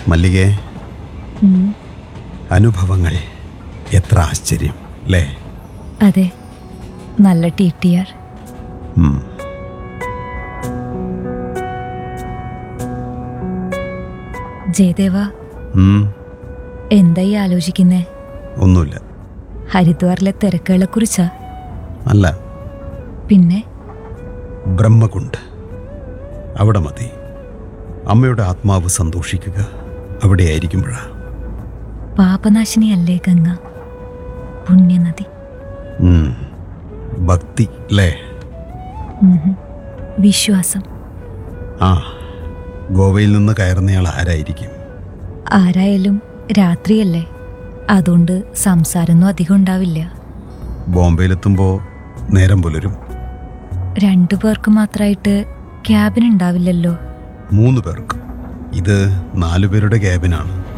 മല്ലികേ ഉം, അനുഭവങ്ങൾ എത്ര ആശ്ചര്യം അല്ലേ അതെ നല്ല ടി ടി ആർ ഉം. ജയദേവ ഉം. എന്തായി ആലോചിക്കുന്നേ ഒന്നുമില്ല ഹരിദ്വാറിലെ തിരക്കുകളെ കുറിച്ചാ അല്ല പിന്നെ ബ്രഹ്മകുണ്ട് അവിടെ മതി അമ്മയുടെ ആത്മാവ് സന്തോഷിക്കുക അവിടെയായിരിക്കുമ്പോഴാ പാപനാശിനിയല്ലേ ഗംഗ പുണ്യനദി ഉം. ഭക്തി അല്ലേ ഉം ഹും. വിശ്വാസം ആ ഗോവയിൽ നിന്ന് കയറുന്നയാൾ ആരായിരിക്കും ആരായാലും രാത്രിയല്ലേ അതുകൊണ്ട് സംസാരമൊന്നും അധികം ഉണ്ടാവില്ല ബോംബെയിലെത്തുമ്പോൾ നേരം പുലരും രണ്ടു പേർക്ക് മാത്രമായിട്ട് ക്യാബിൻ ഉണ്ടാവില്ലല്ലോ മൂന്ന് പേർക്ക് ഇത് നാലു പേരുടെ ക്യാബിനാണ്